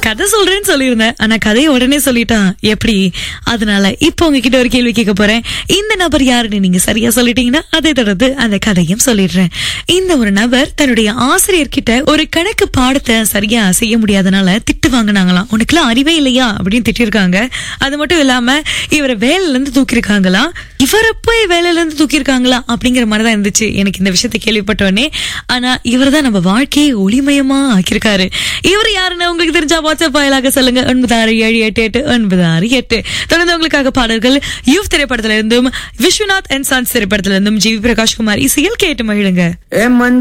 கதை சொல்றேன்னு சொல்லியிருந்தேன் ஆனா கதையை உடனே சொல்லிட்டான் எப்படி அதனால இப்போ உங்ககிட்ட ஒரு கேள்வி கேட்க போறேன் இந்த நபர் யாருன்னு நீங்க சரியா சொல்லிட்டீங்கன்னா அதை தொடர்ந்து அந்த கதையும் சொல்லிடுறேன் இந்த ஒரு நபர் தன்னுடைய ஆசிரியர்கிட்ட ஒரு கணக்கு பாடத்தை சரியா செய்ய முடியாதனால திட்டு வாங்கினாங்களாம் உனக்குலாம் அறிவே இல்லையா அப்படின்னு திட்டிருக்காங்க அது மட்டும் இல்லாம இவரை வேலையில இருந்து தூக்கியிருக்காங்களா இவரை போய் வேலையில இருந்து தூக்கியிருக்காங்களா அப்படிங்கிற மாதிரி தான் இருந்துச்சு எனக்கு இந்த விஷயத்தை கேள்விப்பட்டோடனே ஆனா இவர் தான் நம்ம வாழ்க்கையை ஒளிமயமா ஆக்கியிருக்காரு இவர் யாருன்னு உங்களுக்கு தெரிஞ்சா வாட்ஸ்அப் வாயிலாக சொல்லுங்க ஒன்பது ஆறு ஏழு எட்டு எட்டு ஒன்பது ஆறு எட்டு தொடர்ந்து உங்களுக்காக பாடல்கள் யூத் திரைப்படத்துல இருந்தும் விஸ்வநாத் அண்ட் சன்ஸ் திரைப்படத்துல இருந்தும் ஜி வி பிரகாஷ் குமார் இசையில் கேட்டு மகிழுங்க ஏ மஞ்ச